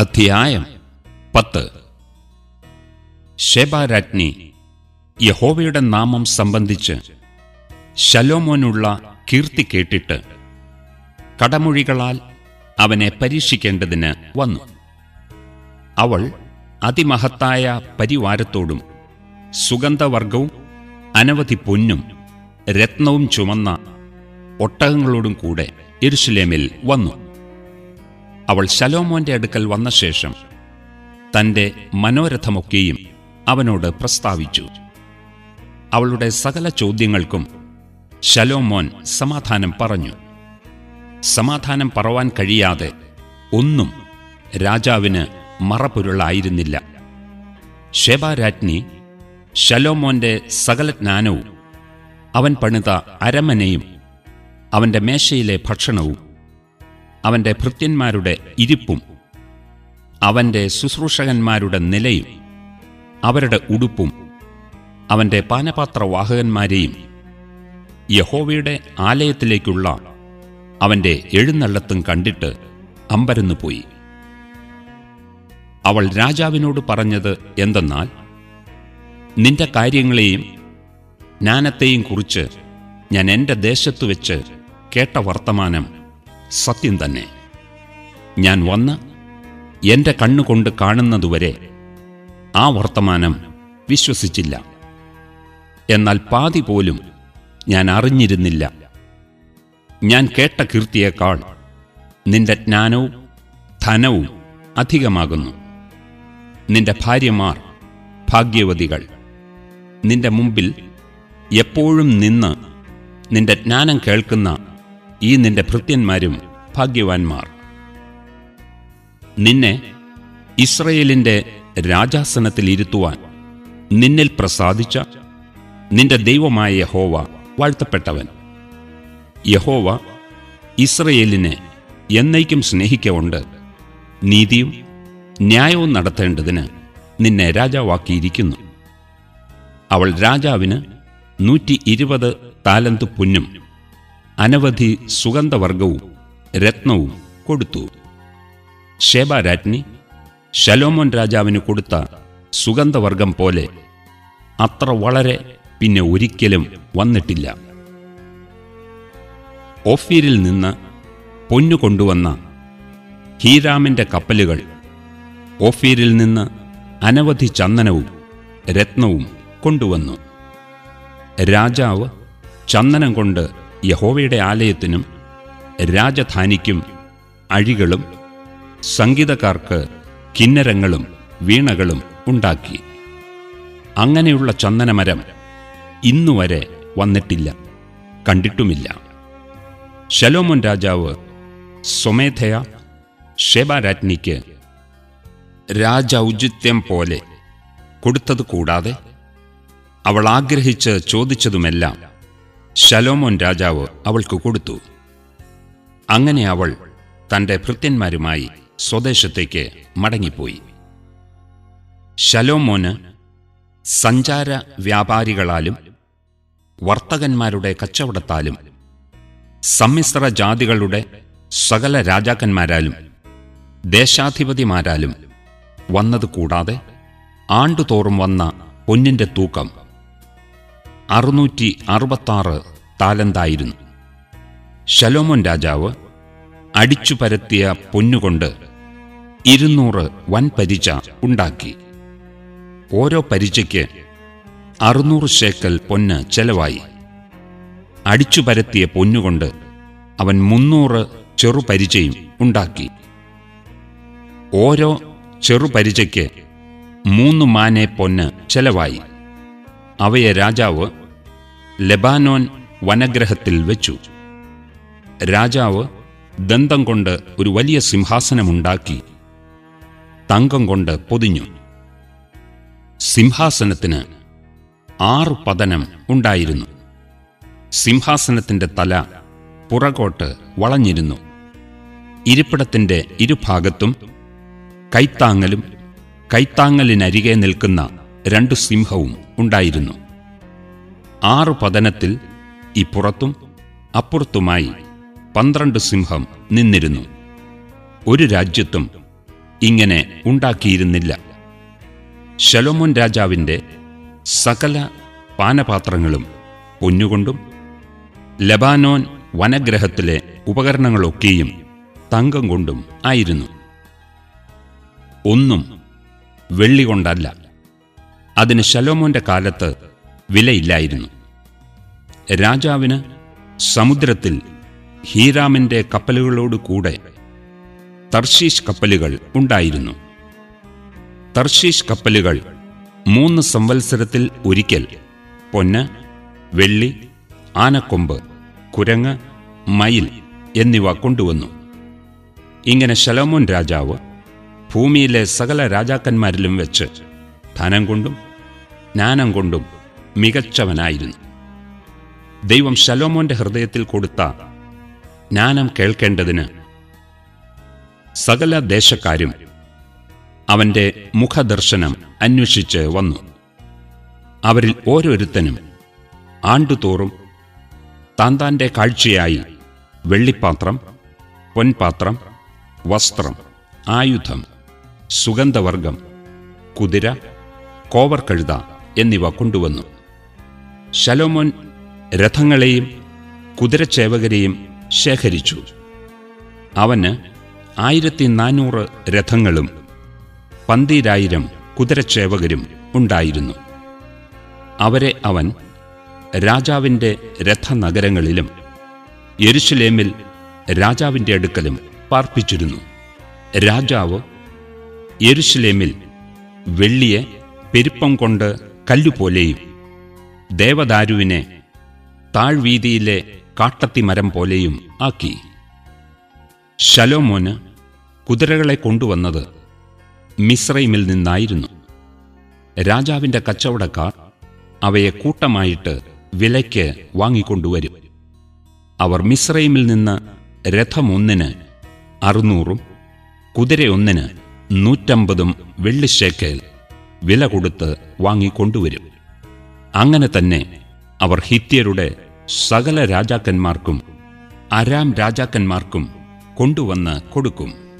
അധ്യായം പത്ത് ശേബാരാജ്ഞി യഹോവയുടെ നാമം സംബന്ധിച്ച് ശലോമോനുള്ള കീർത്തി കേട്ടിട്ട് കടമൊഴികളാൽ അവനെ പരീക്ഷിക്കേണ്ടതിന് വന്നു അവൾ അതിമഹത്തായ പരിവാരത്തോടും സുഗന്ധവർഗവും അനവധി പൊന്നും രത്നവും ചുമന്ന ഒട്ടകങ്ങളോടും കൂടെ യെരുശലേമിൽ വന്നു അവൾ ശലോമോന്റെ അടുക്കൽ വന്ന ശേഷം തന്റെ മനോരഥമൊക്കെയും അവനോട് പ്രസ്താവിച്ചു അവളുടെ സകല ചോദ്യങ്ങൾക്കും ശലോമോൻ സമാധാനം പറഞ്ഞു സമാധാനം പറവാൻ കഴിയാതെ ഒന്നും രാജാവിന് മറപൊരുളായിരുന്നില്ല ശേബാരാജ്ഞി ശലോമോന്റെ സകല ജ്ഞാനവും അവൻ പണിത അരമനയും അവന്റെ മേശയിലെ ഭക്ഷണവും അവന്റെ ഭൃത്യന്മാരുടെ ഇരിപ്പും അവന്റെ ശുശ്രൂഷകന്മാരുടെ നിലയും അവരുടെ ഉടുപ്പും അവന്റെ പാനപാത്രവാഹകന്മാരെയും യഹോവയുടെ ആലയത്തിലേക്കുള്ള അവന്റെ എഴുന്നള്ളത്തും കണ്ടിട്ട് അമ്പരന്നുപോയി അവൾ രാജാവിനോട് പറഞ്ഞത് എന്തെന്നാൽ നിന്റെ കാര്യങ്ങളെയും ജ്ഞാനത്തെയും കുറിച്ച് ഞാൻ എൻ്റെ ദേശത്തു വെച്ച് കേട്ട വർത്തമാനം സത്യം തന്നെ ഞാൻ വന്ന് എൻ്റെ കണ്ണുകൊണ്ട് കാണുന്നതുവരെ ആ വർത്തമാനം വിശ്വസിച്ചില്ല എന്നാൽ പാതി പോലും ഞാൻ അറിഞ്ഞിരുന്നില്ല ഞാൻ കേട്ട കീർത്തിയേക്കാൾ നിന്റെ ജ്ഞാനവും ധനവും അധികമാകുന്നു നിന്റെ ഭാര്യമാർ ഭാഗ്യവതികൾ നിന്റെ മുമ്പിൽ എപ്പോഴും നിന്ന് നിന്റെ ജ്ഞാനം കേൾക്കുന്ന ഈ നിന്റെ ഭൃത്യന്മാരും ഭാഗ്യവാന്മാർ നിന്നെ ഇസ്രയേലിന്റെ രാജാസനത്തിൽ ഇരുത്തുവാൻ നിന്നിൽ പ്രസാദിച്ച നിന്റെ ദൈവമായ യഹോവ വാഴ്ത്തപ്പെട്ടവൻ യഹോവ ഇസ്രയേലിനെ എന്നേക്കും സ്നേഹിക്കൊണ്ട് നീതിയും ന്യായവും നടത്തേണ്ടതിന് നിന്നെ രാജാവാക്കിയിരിക്കുന്നു അവൾ രാജാവിന് നൂറ്റി ഇരുപത് താലന്ത് പൊന്നും അനവധി സുഗന്ധവർഗവും രത്നവും കൊടുത്തു ശേബാരാജ്ഞി ശലോമോൻ രാജാവിന് കൊടുത്ത സുഗന്ധവർഗം പോലെ അത്ര വളരെ പിന്നെ ഒരിക്കലും വന്നിട്ടില്ല ഓഫീരിൽ നിന്ന് പൊന്നു കൊണ്ടുവന്ന ഹീരാമിന്റെ കപ്പലുകൾ ഓഫീരിൽ നിന്ന് അനവധി ചന്ദനവും രത്നവും കൊണ്ടുവന്നു രാജാവ് ചന്ദനം കൊണ്ട് യഹോവയുടെ ആലയത്തിനും രാജധാനിക്കും അഴികളും സംഗീതക്കാർക്ക് കിന്നരങ്ങളും വീണകളും ഉണ്ടാക്കി അങ്ങനെയുള്ള ചന്ദനമരം ഇന്നുവരെ വന്നിട്ടില്ല കണ്ടിട്ടുമില്ല ശലോമോൻ രാജാവ് സ്വമേധയ ഷെബാരാജ്ഞിക്ക് രാജൗചിത്യം പോലെ കൊടുത്തത് കൂടാതെ അവൾ ആഗ്രഹിച്ച് ചോദിച്ചതുമെല്ലാം ശലോമോൻ രാജാവ് അവൾക്ക് കൊടുത്തു അങ്ങനെ അവൾ തന്റെ ഭൃത്യന്മാരുമായി സ്വദേശത്തേക്ക് മടങ്ങിപ്പോയി ശലോമോന് സഞ്ചാര വ്യാപാരികളാലും വർത്തകന്മാരുടെ കച്ചവടത്താലും സമ്മിശ്ര ജാതികളുടെ സകല രാജാക്കന്മാരാലും ദേശാധിപതിമാരാലും വന്നത് കൂടാതെ ആണ്ടുതോറും വന്ന പൊന്നിന്റെ തൂക്കം അറുന്നൂറ്റി അറുപത്താറ് താലന്തായിരുന്നു ശലോമോൻ രാജാവ് അടിച്ചു പരത്തിയ പൊന്നുകൊണ്ട് ഇരുന്നൂറ് വൻപരിച ഉണ്ടാക്കി ഓരോ പരിചയ്ക്ക് അറുന്നൂറ് ശേക്കൽ പൊന്ന് ചെലവായി അടിച്ചു പരത്തിയ പൊന്നുകൊണ്ട് അവൻ മുന്നൂറ് ചെറുപരിചയും ഉണ്ടാക്കി ഓരോ ചെറുപരിചയ്ക്ക് മൂന്ന് മാനെ പൊന്ന് ചെലവായി അവയെ രാജാവ് ലെബാനോൻ വനഗ്രഹത്തിൽ വെച്ചു രാജാവ് ദന്തം കൊണ്ട് ഒരു വലിയ സിംഹാസനമുണ്ടാക്കി തങ്കം കൊണ്ട് പൊതിഞ്ഞു സിംഹാസനത്തിന് ആറ് പതനം ഉണ്ടായിരുന്നു സിംഹാസനത്തിന്റെ തല പുറകോട്ട് വളഞ്ഞിരുന്നു ഇരിപ്പിടത്തിന്റെ ഇരുഭാഗത്തും കൈത്താങ്ങലും കൈത്താങ്ങലിനരികെ നിൽക്കുന്ന രണ്ടു സിംഹവും ഉണ്ടായിരുന്നു ആറു പതനത്തിൽ ഇപ്പുറത്തും അപ്പുറത്തുമായി പന്ത്രണ്ട് സിംഹം നിന്നിരുന്നു ഒരു രാജ്യത്തും ഇങ്ങനെ ഉണ്ടാക്കിയിരുന്നില്ല ശലോമോൻ രാജാവിൻ്റെ സകല പാനപാത്രങ്ങളും പൊന്നുകൊണ്ടും ലബാനോൻ വനഗ്രഹത്തിലെ ഉപകരണങ്ങളൊക്കെയും തങ്കം കൊണ്ടും ആയിരുന്നു ഒന്നും വെള്ളി കൊണ്ടല്ല അതിന് ശലോമോന്റെ കാലത്ത് വിലയില്ലായിരുന്നു രാജാവിന് സമുദ്രത്തിൽ ഹീരാമിന്റെ കപ്പലുകളോട് കൂടെ തർശീഷ് കപ്പലുകൾ ഉണ്ടായിരുന്നു തർശീഷ് കപ്പലുകൾ മൂന്ന് സംവത്സരത്തിൽ ഒരിക്കൽ പൊന്ന് വെള്ളി ആനക്കൊമ്പ് കുരങ്ങ് മയിൽ എന്നിവ കൊണ്ടുവന്നു ഇങ്ങനെ ശലോമോൻ രാജാവ് ഭൂമിയിലെ സകല രാജാക്കന്മാരിലും വെച്ച് ധനം കൊണ്ടും ജ്ഞാനം കൊണ്ടും മികച്ചവനായിരുന്നു ദൈവം ശലോമോന്റെ ഹൃദയത്തിൽ കൊടുത്ത ജ്ഞാനം കേൾക്കേണ്ടതിന് സകല ദേശക്കാരും അവന്റെ മുഖദർശനം അന്വേഷിച്ച് വന്നു അവരിൽ ഓരോരുത്തനും ആണ്ടുതോറും താന്താന്റെ കാഴ്ചയായി വെള്ളിപ്പാത്രം പൊൻപാത്രം വസ്ത്രം ആയുധം സുഗന്ധവർഗം കുതിര കോവർക്കഴുത എന്നിവ കൊണ്ടുവന്നു ശലോമോൻ രഥങ്ങളെയും കുതിരച്ചേവകരെയും ശേഖരിച്ചു അവന് ആയിരത്തി നാനൂറ് രഥങ്ങളും പന്തീരായിരം കുതിരച്ചേവകരും ഉണ്ടായിരുന്നു അവരെ അവൻ രാജാവിൻ്റെ രഥനഗരങ്ങളിലും യെരുശലേമിൽ രാജാവിൻ്റെ അടുക്കലും പാർപ്പിച്ചിരുന്നു രാജാവ് യെരുശലേമിൽ വെള്ളിയെ പെരുപ്പം കൊണ്ട് കല്ലുപോലെയും ദേവദാരുവിനെ താഴ്വീതിയിലെ കാട്ടത്തിമരം പോലെയും ആക്കി ശലോമോന് കുതിരകളെ കൊണ്ടുവന്നത് മിശ്രൈമിൽ നിന്നായിരുന്നു രാജാവിൻ്റെ കച്ചവടക്കാർ അവയെ കൂട്ടമായിട്ട് വിലയ്ക്ക് വാങ്ങിക്കൊണ്ടുവരും അവർ മിശ്രൈമിൽ നിന്ന് രഥമൊന്നിന് അറുന്നൂറും കുതിരയൊന്നിന് നൂറ്റമ്പതും വെള്ളിശേക്കേൽ വില കൊടുത്ത് വാങ്ങിക്കൊണ്ടുവരും അങ്ങനെ തന്നെ അവർ ഹിത്യരുടെ സകല രാജാക്കന്മാർക്കും അരാം രാജാക്കന്മാർക്കും കൊണ്ടുവന്ന് കൊടുക്കും